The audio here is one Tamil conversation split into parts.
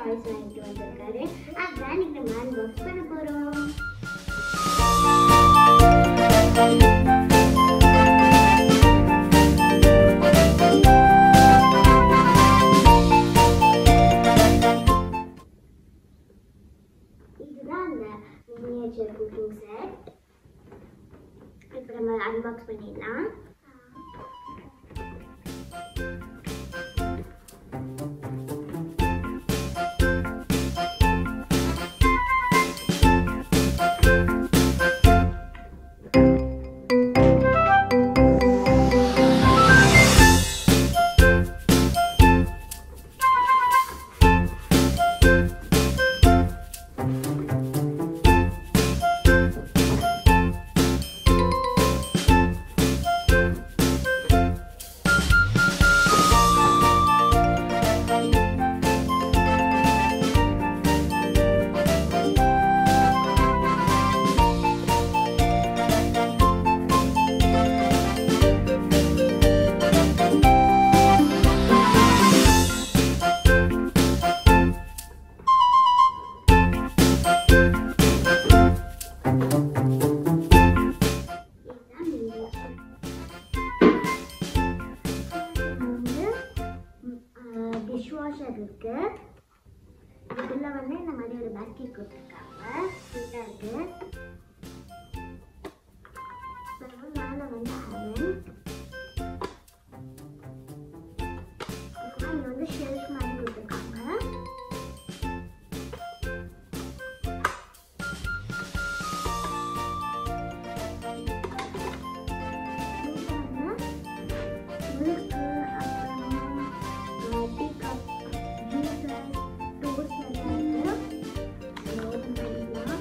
டாய்ஸ் வாங்கிட்டு வந்திருக்காரு அதான் இன்னைக்கு நம்ம அன்பாக்ஸ் பண்ண போகிறோம் இதுதான் அந்த மினியேச்சர் குக்கிங் செட் இப்போ நம்ம அன்பாக்ஸ் பண்ணிடலாம் இதுதான் miniature. வந்து டிஷ் வாஷர் இருக்கு இதுல வந்து இந்த மாதிரி ஒரு பேஸ்கெட் கொடுத்துருக்காங்க நீட்டா இருக்கு அப்புறம் மேல வந்து அவன் இங்க வந்து ஷெல்ஃப் மாதிரி கொடுத்துருக்காங்க மில்க்கு அப்புறமா டீ கப் ஜூஸஸ் டோஸ்ட் எல்லாம் இருக்கு ஓப்பன் பண்ணிக்கலாம்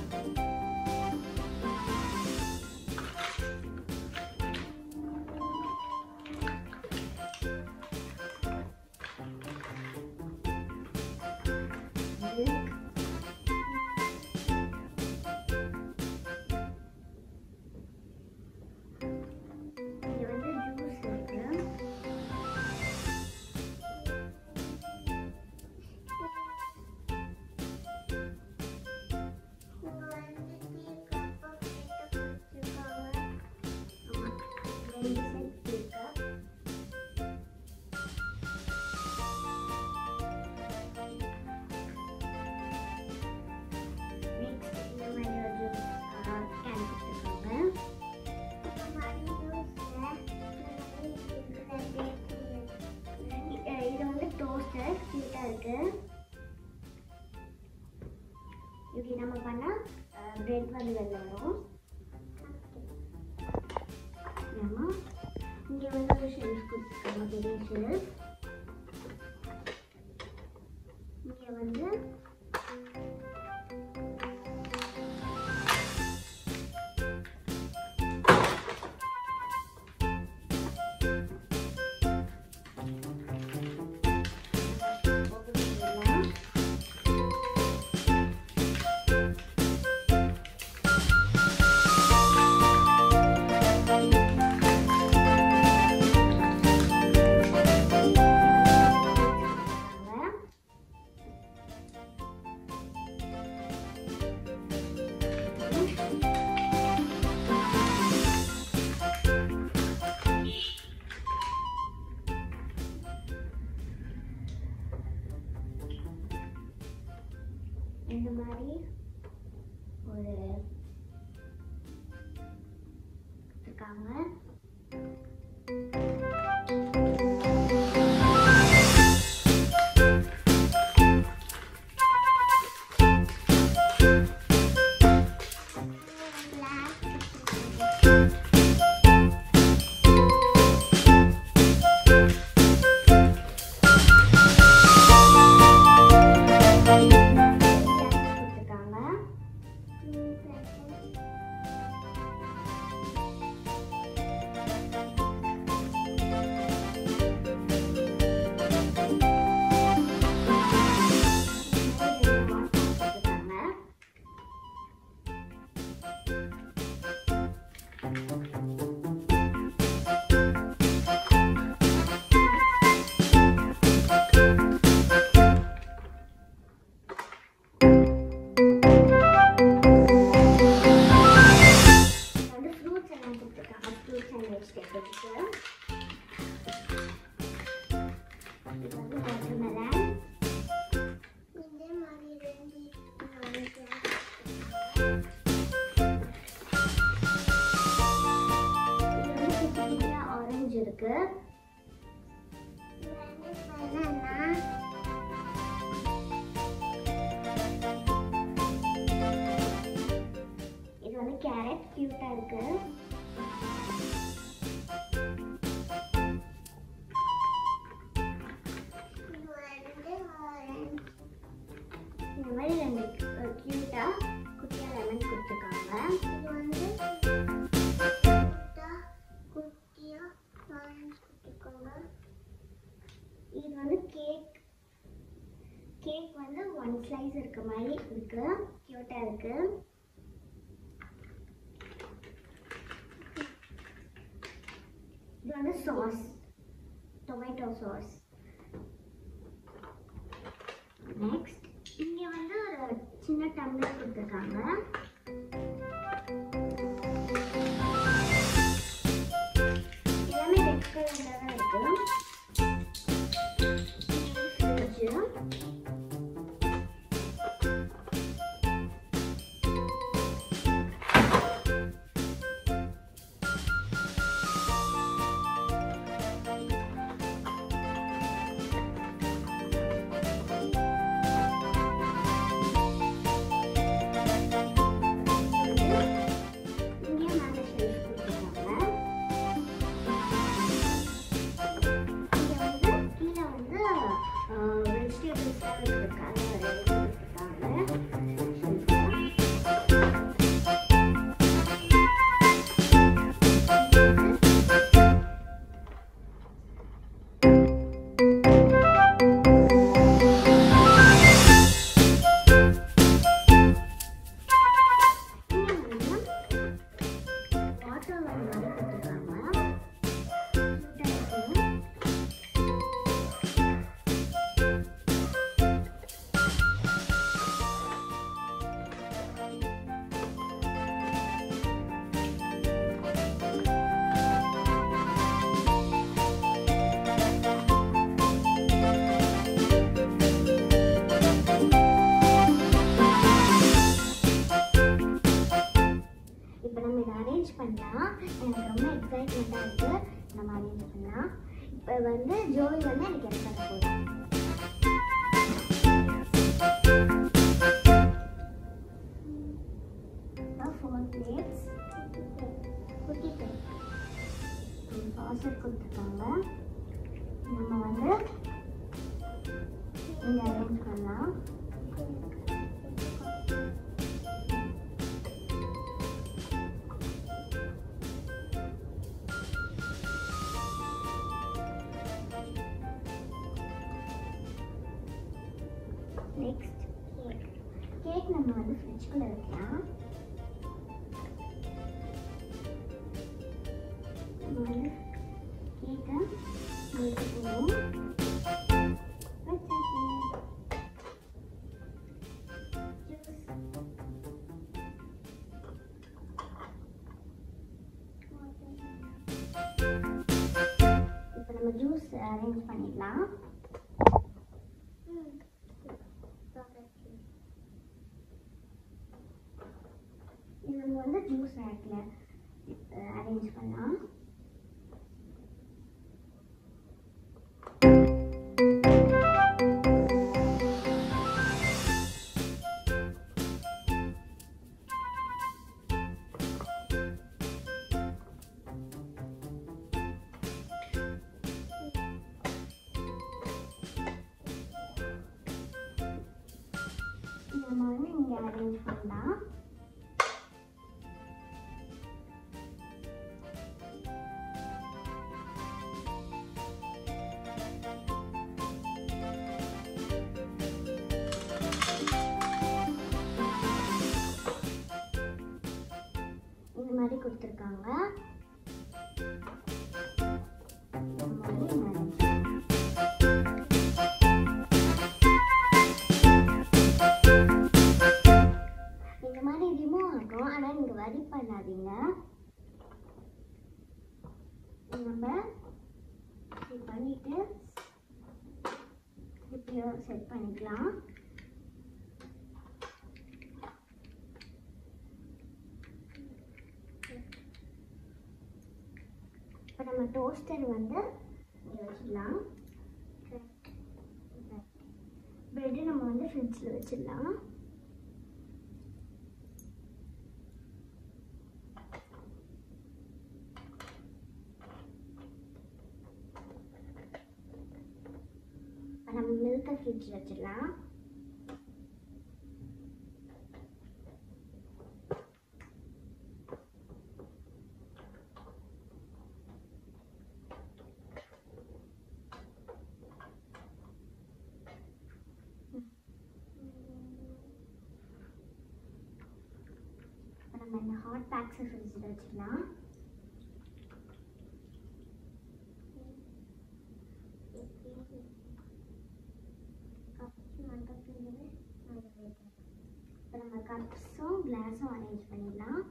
மில்க் இங்க வந்து ஜூஸ் இருக்கு ஆமா, ரெண்டு set tea cup. Next, இந்த மாதிரி ஒரு can கொடுத்திருக்காங்க. இ- இது வந்து டோஸ்டர் ஹீட்டாக இருக்கு இப்படி நம்ம பண்ணால் பிரெட் வந்து வெளில வரும் ஆமா இங்கே வந்து ஒரு ஷெல்ஃப் கொடுத்துருக்காங்க பெரிய ஷெல்ஃப் இங்கே வந்து open பண்ணிடலாம். இந்த மாதிரி ஒரு இருக்காங்க கொடுத்துருக்காங்க மாதிரி ரெண்டு க்யூட்டாக குட்டியாக லெமன் கொடுத்துருக்காங்க இது வந்து குட்டியாக கொடுத்துருக்காங்க இது வந்து கேக் கேக் வந்து ஒன் ஸ்லைஸ் இருக்க மாதிரி இருக்கு க்யூட்டாக இருக்கு இது வந்து சாஸ் டொமேட்டோ சாஸ் நெக்ஸ்ட் இங்கே வந்து ஒரு சின்ன டம்ளர் கொடுத்துருக்காங்க எல்லாமே ரெட் கலரில் தான் இருக்கு ஃப்ரிட்ஜு இங்கே மேலே ஷெல்ஃப் கொடுத்துருக்காங்க இங்கே வந்து கீழே வந்து வெஜிடபிள்ஸ்லாம் வச்சுருக்காங்க வாட்டர் லைன் மாதிரி கொடுத்துருக்காங்க க்யூட்டாக இருக்குது இப்போ நம்ம இதை அரேஞ்ச் பண்ணலாம் எனக்கு ரொம்ப எக்ஸைட்மெண்ட்டாக இருக்குது நம்ம அரேஞ்ச் பண்ணலாம் இப்போ வந்து ஜோய் வந்து எனக்கு ஹெல்ப் பண்ண போகிறோம் ஃபோர் பிளேட்ஸ் குட்டி பிளேட் பாசர் கொடுத்துருக்காங்க நம்ம வந்து இங்கே அரேஞ்ச் பண்ணலாம் நெக்ஸ்ட் கேக் கேக் நம்ம வந்து ஃப்ரிட்ஜ்குள்ளே வைக்கலாம் நம்ம வந்து கேக்கை வைக்கணும் வச்சாச்சு இப்போ நம்ம ஜூஸ் அரேஞ்ச் பண்ணிடலாம் இது நம்ம வந்து ஜூஸ் ரேக்கில் அரேஞ்ச் பண்ணலாம் இது நம்ம வந்து இங்கே அரேஞ்ச் பண்ணலாம் இந்த மாதிரி கொடுத்துருக்காங்க இந்த மாதிரி arrange இந்த மாதிரி ரிமூவ் ஆகும் ஆனால் நீங்கள் வரி பண்ணாதீங்க நம்ம இப்படி பண்ணிட்டு இப்படியும் செட் பண்ணிக்கலாம் இப்போ நம்ம டோஸ்டர் வந்து இங்கே வச்சிடலாம் பிரெட்டு நம்ம வந்து ஃப்ரிட்ஜில் வச்சிடலாம் இப்போ நம்ம மில்கை ஃப்ரிட்ஜ் வச்சிடலாம் ஹாட் பேக்ஸை ஃப்ரிட்ஜில் வச்சுக்கலாம் இப்போ நம்ம கப்ஸும் கிளாஸும் அரேஞ்ச் பண்ணிடலாம்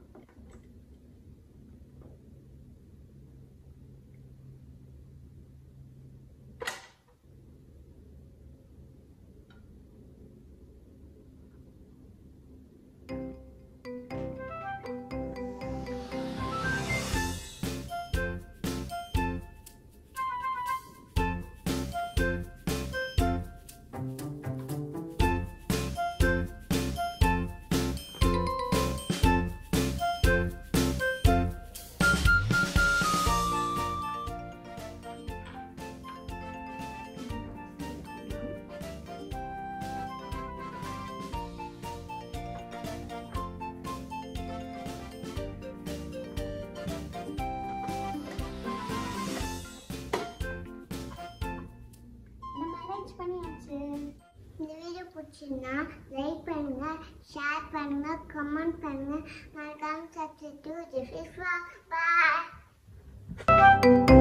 நம்ம அரேஞ்ச் பண்ணியாச்சு இந்த வீடியோ பிடிச்சிருந்தா லைக் பண்ணுங்க ஷேர் பண்ணுங்க கமெண்ட் பண்ணுங்க மறக்காம சப்ஸ்கிரைப் டு பாய்